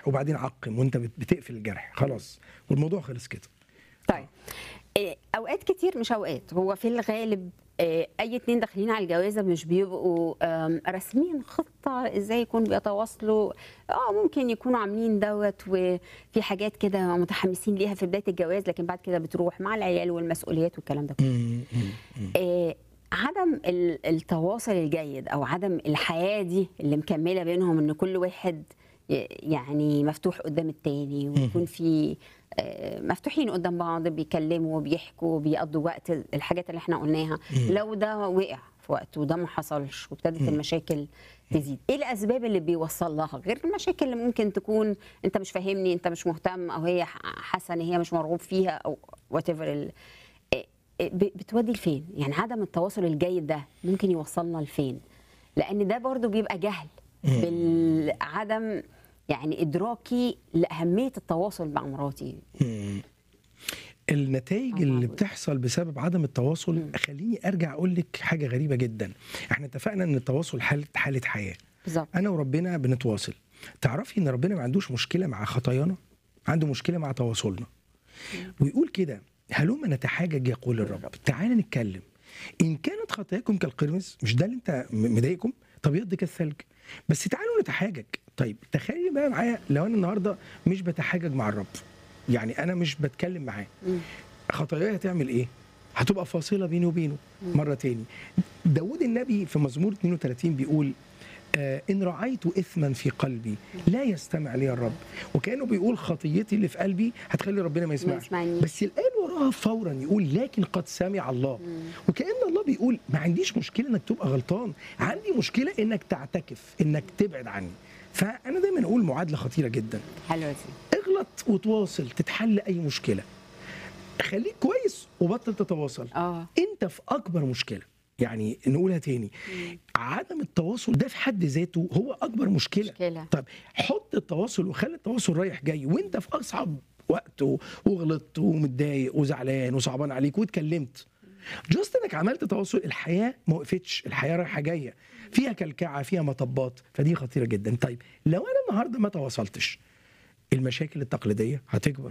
جرح وبعدين عقم وانت بت- بتقفل الجرح خلاص والموضوع خلص كده طيب إيه، اوقات كتير مش اوقات هو في الغالب إيه، اي اتنين داخلين على الجوازه مش بيبقوا آم، راسمين خطه ازاي يكونوا بيتواصلوا اه ممكن يكونوا عاملين دوت وفي حاجات كده متحمسين ليها في بدايه الجواز لكن بعد كده بتروح مع العيال والمسؤوليات والكلام ده كله مم، مم، مم. آه، عدم ال- التواصل الجيد او عدم الحياه دي اللي مكمله بينهم ان كل واحد ي- يعني مفتوح قدام التاني ويكون في آه، مفتوحين قدام بعض بيكلموا بيحكوا بيقضوا وقت الحاجات اللي احنا قلناها لو ده وقع في وقت وده ما حصلش وابتدت المشاكل تزيد ايه الاسباب اللي بيوصل لها غير المشاكل اللي ممكن تكون انت مش فاهمني انت مش مهتم او هي حاسه ان هي مش مرغوب فيها او وات ايفر ب- بتودي لفين؟ يعني عدم التواصل الجيد ده ممكن يوصلنا لفين؟ لأن ده برضو بيبقى جهل بالعدم يعني إدراكي لأهمية التواصل مع مراتي مم. النتائج طبعاً. اللي بتحصل بسبب عدم التواصل خليني ارجع اقول لك حاجه غريبه جدا احنا اتفقنا ان التواصل حاله حاله حياه بالظبط انا وربنا بنتواصل تعرفي ان ربنا ما عندوش مشكله مع خطايانا عنده مشكله مع تواصلنا ويقول كده هلما نتحاجج يقول الرب تعالى نتكلم ان كانت خطاياكم كالقرمز مش ده اللي انت م- مضايقكم طب يض كالثلج بس تعالوا نتحاجج طيب تخيل بقى معايا لو انا النهارده مش بتحاجج مع الرب يعني انا مش بتكلم معاه مم. خطاياي هتعمل ايه هتبقى فاصله بيني وبينه مره تاني داود النبي في مزمور 32 بيقول آه ان رعيت اثما في قلبي لا يستمع لي الرب وكانه بيقول خطيتي اللي في قلبي هتخلي ربنا ما ما يسمعش يسمعنيش بس الايه وراها فورا يقول لكن قد سمع الله وكان الله بيقول ما عنديش مشكله انك تبقى غلطان عندي مشكله انك تعتكف انك تبعد عني فانا دايما اقول معادله خطيره جدا حلوة دي اغلط وتواصل تتحل اي مشكله خليك كويس وبطل تتواصل اه انت في اكبر مشكله يعني نقولها تاني عدم التواصل ده في حد ذاته هو اكبر مشكله مشكلة طب حط التواصل وخلي التواصل رايح جاي وانت في اصعب وقت و- وغلطت ومتضايق وزعلان وصعبان عليك واتكلمت جاست انك عملت تواصل الحياه ما وقفتش الحياه رايحه جايه فيها كلكعه فيها مطبات فدي خطيره جدا طيب لو انا النهارده ما تواصلتش المشاكل التقليديه هتكبر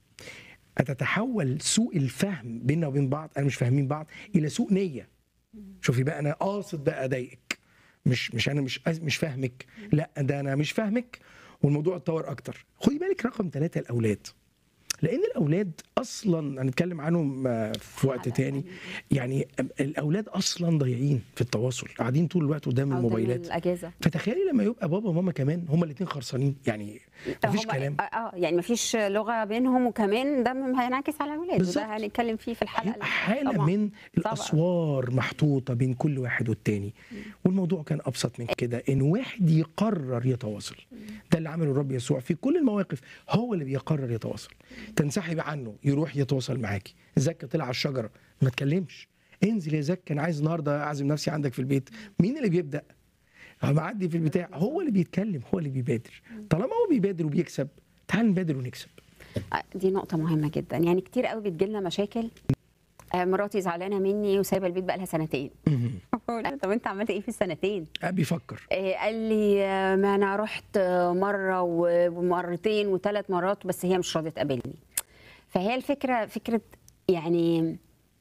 هتتحول سوء الفهم بيننا وبين بعض انا مش فاهمين بعض الى سوء نيه شوفي بقى انا قاصد بقى اضايقك مش مش انا مش مش فاهمك لا ده انا مش فاهمك والموضوع اتطور اكتر خدي بالك رقم ثلاثة الاولاد لان الاولاد اصلا هنتكلم عنهم آه، في وقت تاني يعني الاولاد اصلا ضايعين في التواصل قاعدين طول الوقت قدام أو دايماً الموبايلات الأجازة فتخيلي لما يبقى بابا وماما كمان هما الاثنين خرسانين يعني مفيش هما- كلام اه آه، يعني مفيش لغة بينهم وكمان ده هينعكس على الأولاد بالظبط. وده هنتكلم فيه في الحلقة هيبقى حالة طبعاً. من الأسوار محطوطة بين كل واحد والتاني والموضوع كان أبسط من كده إن واحد يقرر يتواصل ده اللي عمله الرب يسوع في كل المواقف هو اللي بيقرر يتواصل تنسحب عنه يروح يتواصل معاكي زكا طلع على الشجرة ما تكلمش انزل يا زكا أنا عايز النهاردة أعزم نفسي عندك في البيت مين اللي بيبدأ معدي في البتاع هو اللي بيتكلم هو اللي بيبادر طالما هو بيبادر وبيكسب تعال نبادر ونكسب آه، دي نقطة مهمة جدا يعني كتير قوي بتجيلنا مشاكل آه، مراتي زعلانة مني وسايبة البيت بقالها سنتين لا، طب انت عملت ايه في السنتين؟ أه بيفكر آه، قال لي آه، ما انا رحت آه، مرة و- ومرتين وثلاث مرات بس هي مش راضية تقابلني فهي الفكرة فكرة يعني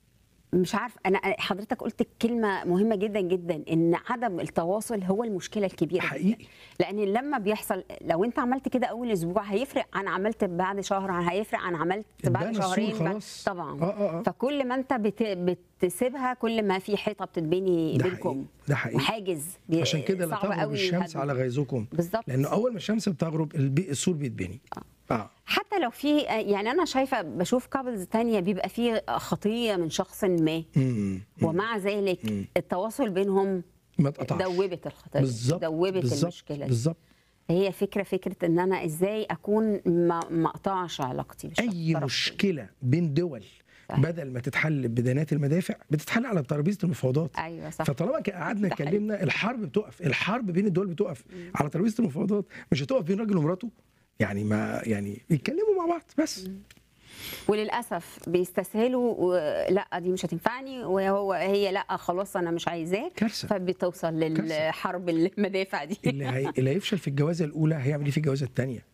مش عارف انا حضرتك قلت كلمه مهمه جدا جدا ان عدم التواصل هو المشكله الكبيره جداً. حقيقي لان لما بيحصل لو انت عملت كده اول اسبوع هيفرق عن عملت بعد شهر هيفرق عن عملت بعد اتبنى السور شهرين بعد- خلاص. طبعا آه، آه، آه. فكل ما انت بت... بتسيبها كل ما في حيطه بتتبني ده بينكم حقيقي ده حقيقي وحاجز بي- عشان كده لا صعب تغرب قوي الشمس يهدوا. على غيظكم بالظبط لانه اول ما الشمس بتغرب البي... السور بيتبني اه حتى لو في يعني انا شايفه بشوف كابلز تانية بيبقى في خطيه من شخص ما مم. ومع ذلك التواصل بينهم ما اتقطعش دوبت الخطيه بالظبط دوبت بالظبط، المشكله دي بالظبط هي فكره فكره ان انا ازاي اكون ما ما اقطعش علاقتي بالشخص اي الطرف مشكله بين دول صحيح. بدل ما تتحل بدانات المدافع بتتحل على ترابيزه المفاوضات ايوه صح فطالما ك- قعدنا ده حقيقي. اتكلمنا الحرب بتقف الحرب بين الدول بتقف على ترابيزه المفاوضات مش هتقف بين راجل ومراته يعني ما يعني يتكلموا مع بعض بس وللاسف بيستسهلوا و... لا دي مش هتنفعني وهو هي لا خلاص انا مش عايزاك كارثه فبتوصل للحرب المدافع دي اللي, هي... اللي هيفشل في الجوازه الاولى هيعمل ايه في الجوازه الثانيه